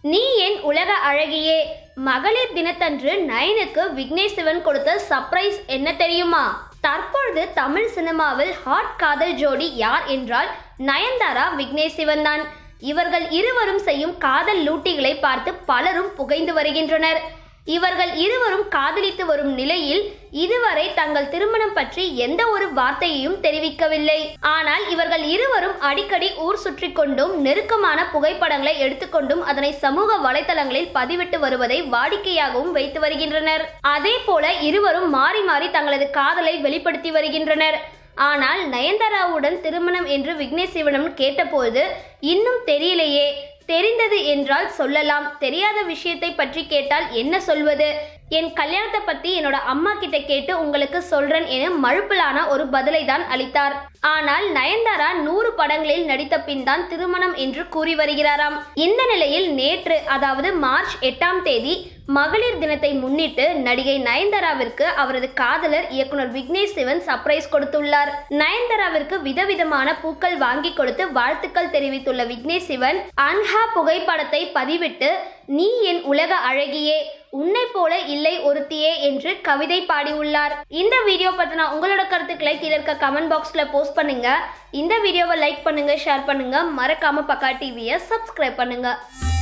நீ என் உலக அழகியே மகளிர் தினத்தன்று நயனுக்கு விக்னேஷ் சிவன் கொடுத்த சர்ப்ரைஸ் என்ன தெரியுமா தற்பொழுது தமிழ் சினிமாவில் ஹாட் காதல் ஜோடி யார் என்றால் நயன்தாரா விக்னேஷ் சிவன் தான் இவர்கள் இருவரும் செய்யும் காதல் லூட்டிகளை பார்த்து பலரும் புகைந்து வருகின்றனர் இவர்கள் இருவரும் காதலித்து வரும் நிலையில் இதுவரை தங்கள் திருமணம் பற்றி எந்த ஒரு வார்த்தையையும் தெரிவிக்கவில்லை ஆனால் இவர்கள் இருவரும் அடிக்கடி ஊர் சுற்றி கொண்டும் நெருக்கமான புகைப்படங்களை எடுத்துக்கொண்டும் அதனை சமூக வலைதளங்களில் பதிவிட்டு வருவதை வாடிக்கையாகவும் வைத்து வருகின்றனர் அதே போல இருவரும் மாறி மாறி தங்களது காதலை வெளிப்படுத்தி வருகின்றனர் ஆனால் நயன்தாராவுடன் திருமணம் என்று விக்னேஷ் சிவனம் கேட்டபோது இன்னும் தெரியலையே தெரிந்தது என்றால் சொல்லலாம் தெரியாத விஷயத்தை பற்றி கேட்டால் என்ன சொல்வது என் கல்யாணத்தை பத்தி என்னோட அம்மா கிட்ட கேட்டு உங்களுக்கு சொல்றேன் என மழுப்பலான ஒரு பதிலை தான் அளித்தார் ஆனால் நயன்தாரா நூறு படங்களில் நடித்த பின் தான் திருமணம் என்று கூறி வருகிறாராம் இந்த நிலையில் நேற்று அதாவது மார்ச் எட்டாம் தேதி மகளிர் தினத்தை முன்னிட்டு நடிகை நயன்தாராவிற்கு அவரது காதலர் இயக்குனர் விக்னேஷ் சிவன் சர்ப்ரைஸ் கொடுத்துள்ளார் நயன்தாராவிற்கு விதவிதமான பூக்கள் வாங்கி கொடுத்து வாழ்த்துக்கள் தெரிவித்துள்ள விக்னேஷ் சிவன் அன்ஹா புகைப்படத்தை பதிவிட்டு நீ என் உலக அழகியே உன்னை போல இல்லை ஒருத்தியே என்று கவிதை பாடியுள்ளார் இந்த வீடியோ பத்தின உங்களோட கருத்துக்களை கீழே இருக்க கமெண்ட் பாக்ஸ்ல போஸ்ட் பண்ணுங்க இந்த வீடியோவை லைக் பண்ணுங்க ஷேர் பண்ணுங்க மறக்காம பக்கா டிவியை சப்ஸ்கிரைப் பண்ணுங்க